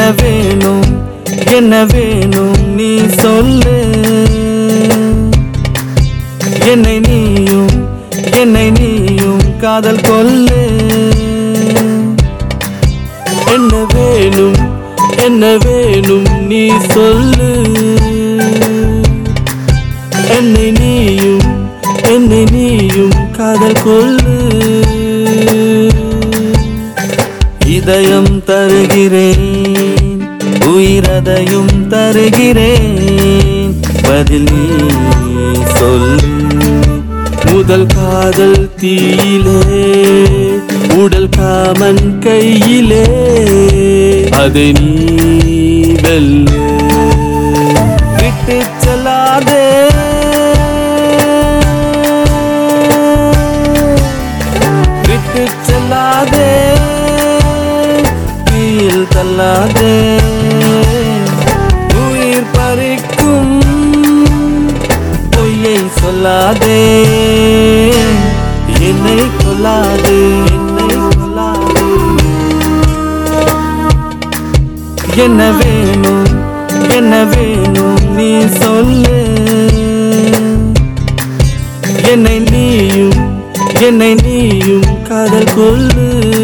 வேணும் என்ன வேணும் நீ சொல்லு என்னை நீயும் என்னை நீயும் காதல் கொல்லு என்ன வேணும் என்ன வேணும் நீ சொல்லு என்னை நீயும் என்னை நீயும் காதல் கொள்ளு இதயம் தருகிறேன் உயிரதையும் தருகிறேன் பதில் நீ சொல்லு முதல் காதல் தீயிலே உடல் காமன் கையிலே அதை நீ வெல்லு விட்டு செல்லாதே விட்டு செல்லாதே தீயில் தள்ளாதே உயிர் பறிக்கும் பொய்யை சொல்லாதே என்னை கொல்லாதே என்னை கொல்லாதே என்ன வேணும் என்ன வேணும் நீ சொல்லு என்னை நீயும் என்னை நீயும் காதல் கொள்ளு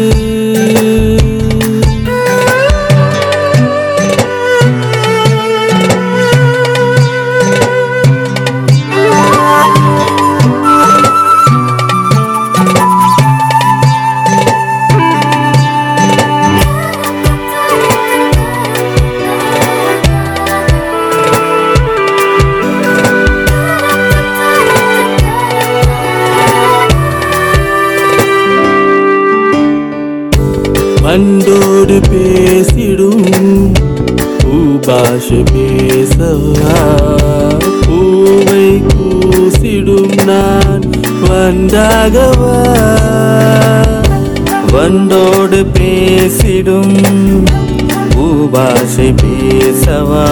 வண்டோடு பேசிடும் பூபாஷ பேசவா பூவை கூசிடும் நான் வண்டாகவா வண்டோடு பேசிடும் பூபாஷை பேசவா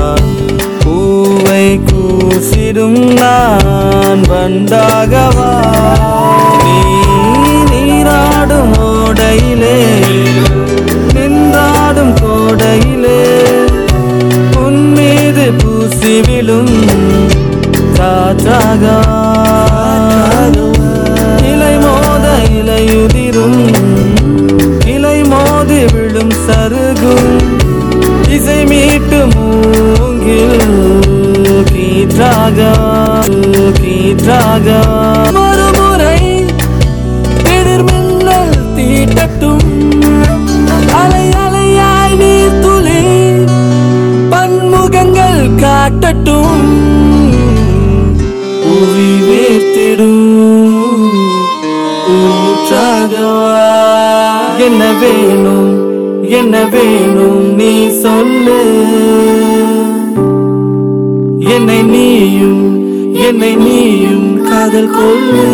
பூவை கூசிடும் நான் வண்டாகவா நீ நீராடும் ஓடையிலே நின்றாடும் கோடையிலே உன் மீது பூசி விழும் காற்றாக இலை மோத இலையுதிரும் இலை மோதி விழும் சருகும் இசை மீட்டு மூங்கில் கீற்றாக கீற்றாக மறுமுறை திடீர் மின்னல் தீட்டட்டும் அலை அலையாய் நீர் துளி பன்முகங்கள் காட்டட்டும் புவி வேர்த்திடும் ஊற்றாகவா என்ன வேணும் என்ன வேணும் நீ சொல்லு என்னை நீயும் என்னை நீயும் காதல் கொள்ளு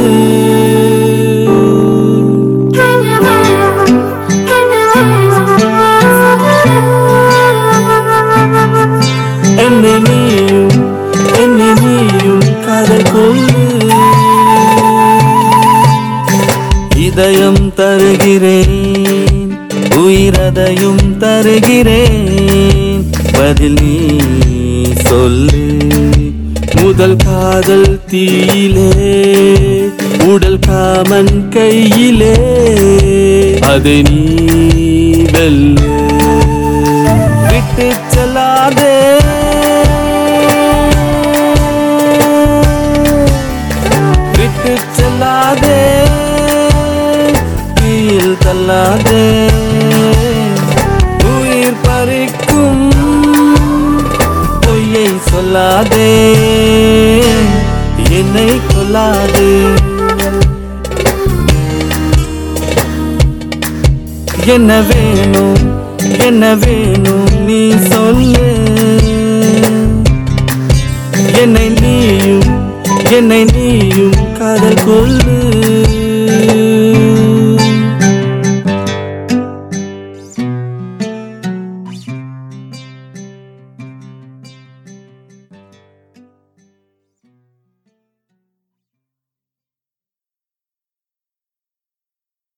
என்னை நீயும் என்னை நீயும் காதல் கொள்ளு இதயம் தருகிறேன் உயிரதையும் தருகிறேன் பதில் நீ சொல்லு முதல் காதல் தீயிலே உடல் காமன் கையிலே அதை நீ வெல்லு விட்டு செல்லாதே விட்டு செல்லாதே தீயில் தள்ளாதே உயிர் பறிக்கும் பொய்யை சொல்லாதே என்னை கொல்லாதே என்ன வேணும் என்ன வேணும் நீ சொல்லு என்னை நீயும் என்னை நீயும் காதல் கொள்ளு